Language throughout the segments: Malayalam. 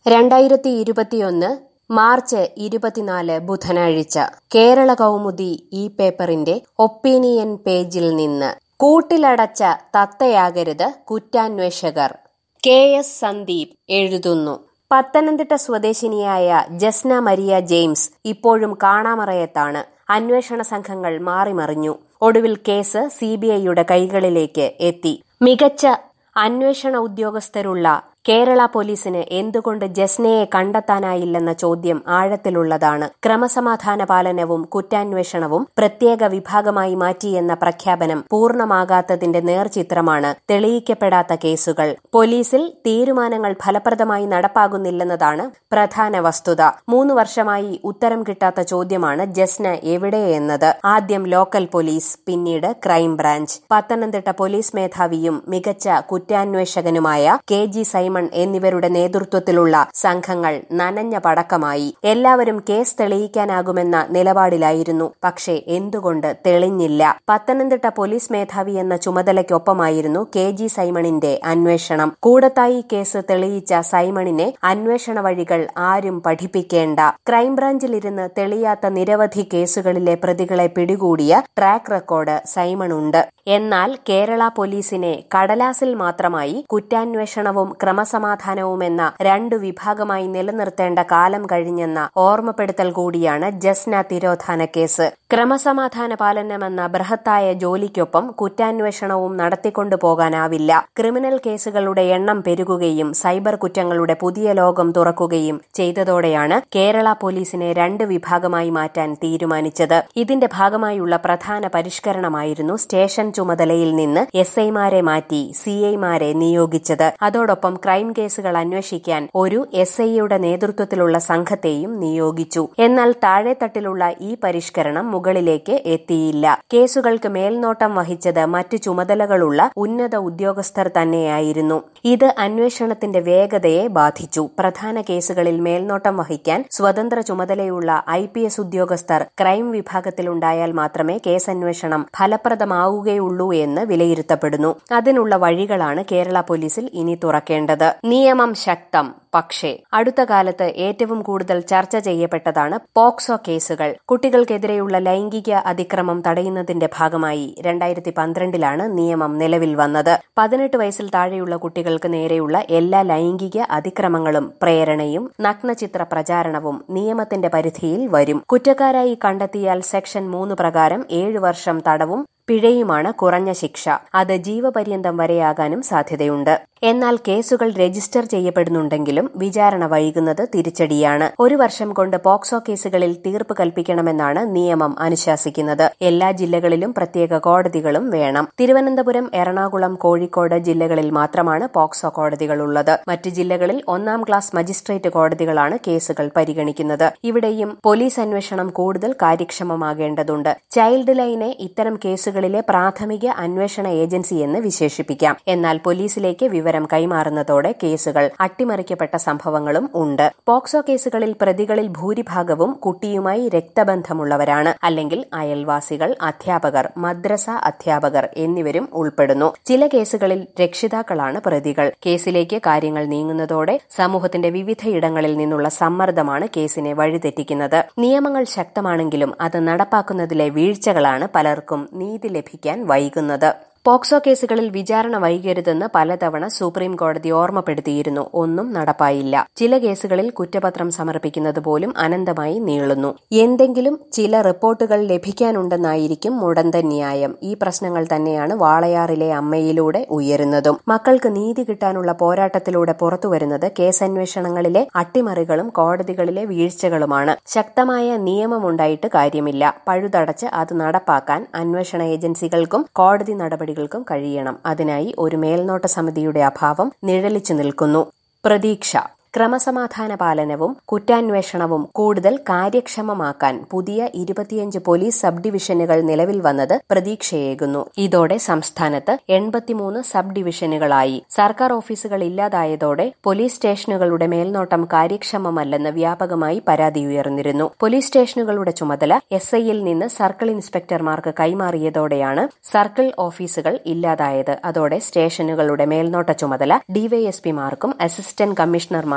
രണ്ടായിരത്തി ഇരുപത്തിയൊന്ന് മാർച്ച് ഇരുപത്തിനാല് ബുധനാഴ്ച കേരള കൗമുദി ഈ പേപ്പറിന്റെ ഒപ്പീനിയൻ പേജിൽ നിന്ന് കൂട്ടിലടച്ച തത്തയാകരുത് കുറ്റാന്വേഷകർ കെ എസ് സന്ദീപ് എഴുതുന്നു പത്തനംതിട്ട സ്വദേശിനിയായ ജസ്ന മരിയ ജെയിംസ് ഇപ്പോഴും കാണാമറയത്താണ് അന്വേഷണ സംഘങ്ങൾ മാറിമറിഞ്ഞു ഒടുവിൽ കേസ് സിബിഐയുടെ കൈകളിലേക്ക് എത്തി മികച്ച അന്വേഷണ ഉദ്യോഗസ്ഥരുള്ള കേരള പോലീസിന് എന്തുകൊണ്ട് ജസ്നയെ കണ്ടെത്താനായില്ലെന്ന ചോദ്യം ആഴത്തിലുള്ളതാണ് ക്രമസമാധാന പാലനവും കുറ്റാന്വേഷണവും പ്രത്യേക വിഭാഗമായി മാറ്റിയെന്ന പ്രഖ്യാപനം പൂർണ്ണമാകാത്തതിന്റെ നേർചിത്രമാണ് തെളിയിക്കപ്പെടാത്ത കേസുകൾ പോലീസിൽ തീരുമാനങ്ങൾ ഫലപ്രദമായി നടപ്പാകുന്നില്ലെന്നതാണ് പ്രധാന വസ്തുത മൂന്ന് വർഷമായി ഉത്തരം കിട്ടാത്ത ചോദ്യമാണ് ജസ്ന എവിടെയെന്നത് ആദ്യം ലോക്കൽ പോലീസ് പിന്നീട് ക്രൈംബ്രാഞ്ച് പത്തനംതിട്ട പോലീസ് മേധാവിയും മികച്ച കുറ്റാന്വേഷകനുമായ കെ ജി സൈമൺ എന്നിവരുടെ നേതൃത്വത്തിലുള്ള സംഘങ്ങൾ നനഞ്ഞ പടക്കമായി എല്ലാവരും കേസ് തെളിയിക്കാനാകുമെന്ന നിലപാടിലായിരുന്നു പക്ഷേ എന്തുകൊണ്ട് തെളിഞ്ഞില്ല പത്തനംതിട്ട പോലീസ് മേധാവി എന്ന ചുമതലയ്ക്കൊപ്പമായിരുന്നു കെ ജി സൈമണിന്റെ അന്വേഷണം കൂടത്തായി കേസ് തെളിയിച്ച സൈമണിനെ അന്വേഷണ വഴികൾ ആരും പഠിപ്പിക്കേണ്ട ക്രൈംബ്രാഞ്ചിലിരുന്ന് തെളിയാത്ത നിരവധി കേസുകളിലെ പ്രതികളെ പിടികൂടിയ ട്രാക്ക് റെക്കോർഡ് സൈമണുണ്ട് എന്നാൽ കേരള പോലീസിനെ കടലാസിൽ മാത്രമായി കുറ്റാന്വേഷണവും ക്രമസമാധാനവുമെന്ന രണ്ടു വിഭാഗമായി നിലനിർത്തേണ്ട കാലം കഴിഞ്ഞെന്ന ഓർമ്മപ്പെടുത്തൽ കൂടിയാണ് ജസ്ന തിരോധാന കേസ് ക്രമസമാധാന പാലനമെന്ന ബൃഹത്തായ ജോലിക്കൊപ്പം കുറ്റാന്വേഷണവും നടത്തിക്കൊണ്ടു പോകാനാവില്ല ക്രിമിനൽ കേസുകളുടെ എണ്ണം പെരുകുകയും സൈബർ കുറ്റങ്ങളുടെ പുതിയ ലോകം തുറക്കുകയും ചെയ്തതോടെയാണ് കേരള പോലീസിനെ രണ്ട് വിഭാഗമായി മാറ്റാൻ തീരുമാനിച്ചത് ഇതിന്റെ ഭാഗമായുള്ള പ്രധാന പരിഷ്കരണമായിരുന്നു സ്റ്റേഷൻ ചുമതലയിൽ നിന്ന് എസ് ഐമാരെ മാറ്റി സി ഐമാരെ നിയോഗിച്ചത് അതോടൊപ്പം ക്രൈം കേസുകൾ അന്വേഷിക്കാൻ ഒരു എസ് ഐയുടെ നേതൃത്വത്തിലുള്ള സംഘത്തെയും നിയോഗിച്ചു എന്നാൽ താഴെത്തട്ടിലുള്ള ഈ പരിഷ്കരണം മുകളിലേക്ക് എത്തിയില്ല കേസുകൾക്ക് മേൽനോട്ടം വഹിച്ചത് മറ്റു ചുമതലകളുള്ള ഉന്നത ഉദ്യോഗസ്ഥർ തന്നെയായിരുന്നു ഇത് അന്വേഷണത്തിന്റെ വേഗതയെ ബാധിച്ചു പ്രധാന കേസുകളിൽ മേൽനോട്ടം വഹിക്കാൻ സ്വതന്ത്ര ചുമതലയുള്ള ഐ പി എസ് ഉദ്യോഗസ്ഥർ ക്രൈം വിഭാഗത്തിലുണ്ടായാൽ മാത്രമേ കേസന്വേഷണം ഫലപ്രദമാവുകയുള്ളൂ എന്ന് വിലയിരുത്തപ്പെടുന്നു അതിനുള്ള വഴികളാണ് കേരള പോലീസിൽ ഇനി തുറക്കേണ്ടത് നിയമം ശക്തം പക്ഷേ അടുത്ത കാലത്ത് ഏറ്റവും കൂടുതൽ ചർച്ച ചെയ്യപ്പെട്ടതാണ് പോക്സോ കേസുകൾ കുട്ടികൾക്കെതിരെയുള്ള ലൈംഗിക അതിക്രമം തടയുന്നതിന്റെ ഭാഗമായി രണ്ടായിരത്തി പന്ത്രണ്ടിലാണ് നിയമം നിലവിൽ വന്നത് പതിനെട്ട് വയസ്സിൽ താഴെയുള്ള കുട്ടികൾക്ക് നേരെയുള്ള എല്ലാ ലൈംഗിക അതിക്രമങ്ങളും പ്രേരണയും നഗ്നചിത്ര പ്രചാരണവും നിയമത്തിന്റെ പരിധിയിൽ വരും കുറ്റക്കാരായി കണ്ടെത്തിയാൽ സെക്ഷൻ മൂന്ന് പ്രകാരം ഏഴ് വർഷം തടവും പിഴയുമാണ് കുറഞ്ഞ ശിക്ഷ അത് ജീവപര്യന്തം വരെയാകാനും സാധ്യതയുണ്ട് എന്നാൽ കേസുകൾ രജിസ്റ്റർ ചെയ്യപ്പെടുന്നുണ്ടെങ്കിലും വിചാരണ വൈകുന്നത് തിരിച്ചടിയാണ് ഒരു വർഷം കൊണ്ട് പോക്സോ കേസുകളിൽ തീർപ്പ് കൽപ്പിക്കണമെന്നാണ് നിയമം അനുശാസിക്കുന്നത് എല്ലാ ജില്ലകളിലും പ്രത്യേക കോടതികളും വേണം തിരുവനന്തപുരം എറണാകുളം കോഴിക്കോട് ജില്ലകളിൽ മാത്രമാണ് പോക്സോ കോടതികളുള്ളത് മറ്റു ജില്ലകളിൽ ഒന്നാം ക്ലാസ് മജിസ്ട്രേറ്റ് കോടതികളാണ് കേസുകൾ പരിഗണിക്കുന്നത് ഇവിടെയും പോലീസ് അന്വേഷണം കൂടുതൽ കാര്യക്ഷമമാകേണ്ടതുണ്ട് ചൈൽഡ് ലൈനെ ഇത്തരം കേസുകളിലെ പ്രാഥമിക അന്വേഷണ ഏജൻസി എന്ന് വിശേഷിപ്പിക്കാം എന്നാൽ പോലീസിലേക്ക് വിവരം കൈമാറുന്നതോടെ കേസുകൾ അട്ടിമറിക്കപ്പെട്ട സംഭവങ്ങളും ഉണ്ട് പോക്സോ കേസുകളിൽ പ്രതികളിൽ ഭൂരിഭാഗവും കുട്ടിയുമായി രക്തബന്ധമുള്ളവരാണ് അല്ലെങ്കിൽ അയൽവാസികൾ അധ്യാപകർ മദ്രസ അധ്യാപകർ എന്നിവരും ഉൾപ്പെടുന്നു ചില കേസുകളിൽ രക്ഷിതാക്കളാണ് പ്രതികൾ കേസിലേക്ക് കാര്യങ്ങൾ നീങ്ങുന്നതോടെ സമൂഹത്തിന്റെ വിവിധയിടങ്ങളിൽ നിന്നുള്ള സമ്മർദ്ദമാണ് കേസിനെ വഴിതെറ്റിക്കുന്നത് നിയമങ്ങൾ ശക്തമാണെങ്കിലും അത് നടപ്പാക്കുന്നതിലെ വീഴ്ചകളാണ് പലർക്കും നീതി ലഭിക്കാൻ വൈകുന്നത് പോക്സോ കേസുകളിൽ വിചാരണ വൈകരുതെന്ന് പലതവണ സുപ്രീം കോടതി ഓർമ്മപ്പെടുത്തിയിരുന്നു ഒന്നും നടപ്പായില്ല ചില കേസുകളിൽ കുറ്റപത്രം സമർപ്പിക്കുന്നത് പോലും അനന്തമായി നീളുന്നു എന്തെങ്കിലും ചില റിപ്പോർട്ടുകൾ ലഭിക്കാനുണ്ടെന്നായിരിക്കും മുടന്തൻ ന്യായം ഈ പ്രശ്നങ്ങൾ തന്നെയാണ് വാളയാറിലെ അമ്മയിലൂടെ ഉയരുന്നതും മക്കൾക്ക് നീതി കിട്ടാനുള്ള പോരാട്ടത്തിലൂടെ പുറത്തുവരുന്നത് കേസന്വേഷണങ്ങളിലെ അട്ടിമറികളും കോടതികളിലെ വീഴ്ചകളുമാണ് ശക്തമായ നിയമമുണ്ടായിട്ട് കാര്യമില്ല പഴുതടച്ച് അത് നടപ്പാക്കാൻ അന്വേഷണ ഏജൻസികൾക്കും കോടതി നടപടി നടപടികൾക്കും കഴിയണം അതിനായി ഒരു മേൽനോട്ട സമിതിയുടെ അഭാവം നിഴലിച്ചു നിൽക്കുന്നു പ്രതീക്ഷ ക്രമസമാധാന പാലനവും കുറ്റാന്വേഷണവും കൂടുതൽ കാര്യക്ഷമമാക്കാൻ പുതിയ ഇരുപത്തിയഞ്ച് പോലീസ് സബ് ഡിവിഷനുകൾ നിലവിൽ വന്നത് പ്രതീക്ഷയേകുന്നു ഇതോടെ സംസ്ഥാനത്ത് എൺപത്തിമൂന്ന് സബ് ഡിവിഷനുകളായി സർക്കാർ ഓഫീസുകൾ ഇല്ലാതായതോടെ പോലീസ് സ്റ്റേഷനുകളുടെ മേൽനോട്ടം കാര്യക്ഷമമല്ലെന്ന് വ്യാപകമായി പരാതിയുയർന്നിരുന്നു പോലീസ് സ്റ്റേഷനുകളുടെ ചുമതല എസ് ഐയിൽ നിന്ന് സർക്കിൾ ഇൻസ്പെക്ടർമാർക്ക് കൈമാറിയതോടെയാണ് സർക്കിൾ ഓഫീസുകൾ ഇല്ലാതായത് അതോടെ സ്റ്റേഷനുകളുടെ മേൽനോട്ട ചുമതല ഡിവൈഎസ്പിമാർക്കും അസിസ്റ്റന്റ് കമ്മീഷണർമാർക്കും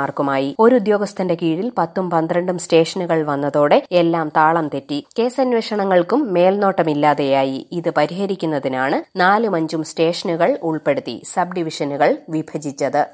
മാർക്കുമായി ഒരു ഉദ്യോഗസ്ഥന്റെ കീഴിൽ പത്തും പന്ത്രണ്ടും സ്റ്റേഷനുകൾ വന്നതോടെ എല്ലാം താളം തെറ്റി കേസന്വേഷണങ്ങൾക്കും മേൽനോട്ടമില്ലാതെയായി ഇത് പരിഹരിക്കുന്നതിനാണ് നാലും അഞ്ചും സ്റ്റേഷനുകൾ ഉൾപ്പെടുത്തി സബ് ഡിവിഷനുകൾ വിഭജിച്ചത്